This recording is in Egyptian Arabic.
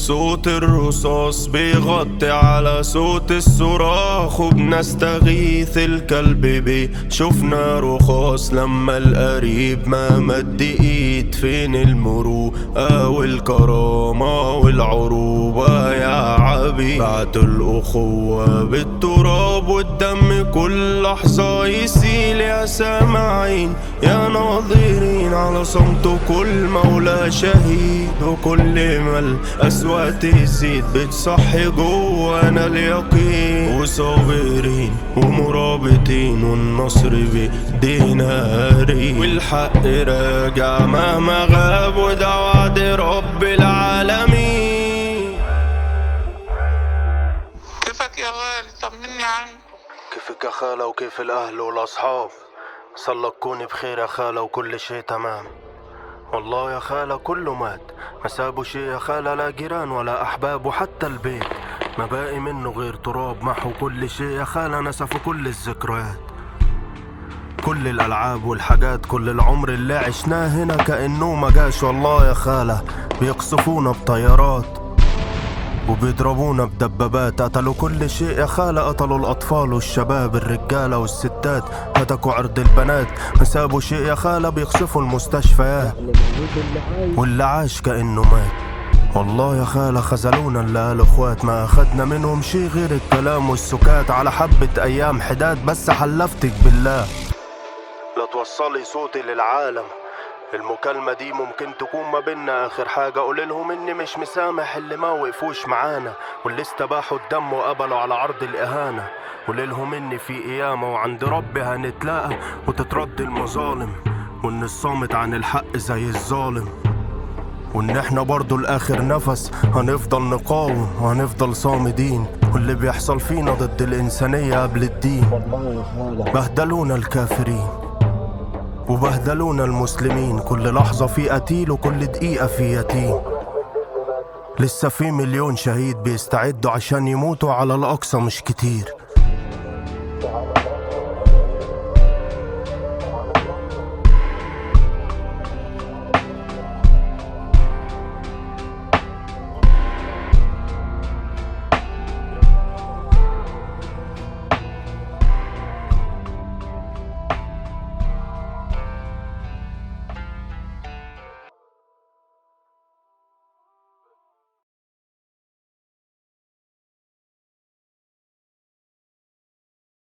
وصوت الرصاص بيغطي على صوت الصراخ وبنستغيث الكلب بيه شفنا رخاص لما القريب ما مد ايد فين المروءة والكرامة والعروبة يا عبي بعد الأخوة بالتراب والدم كل لحظة يسيل يا سامعين يا ناظرين على صمت كل مولى شهيد وكل ما الأصوات تزيد بتصحي جوانا اليقين وصابرين ومرابطين والنصر بإيدينا قريب والحق راجع مهما غاب وده وعد رب العالمين كيفك يا غالي طمني عنك كيفك يا خالة وكيف الأهل والأصحاب صلى تكوني بخير يا خالة وكل شي تمام والله يا خالة كله مات ما سابوا شي يا خالة لا جيران ولا أحباب وحتى البيت ما باقي منه غير تراب محو كل شي يا خالة نسفوا كل الذكريات كل الألعاب والحاجات كل العمر اللي عشناه هنا كأنه ما جاش والله يا خالة بيقصفونا بطيارات وبيضربونا بدبابات قتلوا كل شيء يا خالة قتلوا الأطفال والشباب الرجالة والستات هتكوا عرض البنات ما سابوا شيء يا خالة بيقصفوا المستشفيات واللي عاش كأنه مات والله يا خالة خذلونا اللي قالوا اخوات ما اخدنا منهم شي غير الكلام والسكات على حبة ايام حداد بس حلفتك بالله لا توصلي صوتي للعالم المكالمة دي ممكن تكون ما بينا آخر حاجة قول لهم إني مش مسامح اللي ما وقفوش معانا واللي استباحوا الدم وقبلوا على عرض الإهانة قول لهم إني في قيامة وعند ربي هنتلاقى وتترد المظالم وإن الصامت عن الحق زي الظالم وإن إحنا برضو لآخر نفس هنفضل نقاوم وهنفضل صامدين واللي بيحصل فينا ضد الإنسانية قبل الدين بهدلونا الكافرين وبهدلونا المسلمين كل لحظة في قتيل وكل دقيقة في يتيم لسه في مليون شهيد بيستعدوا عشان يموتوا على الأقصى مش كتير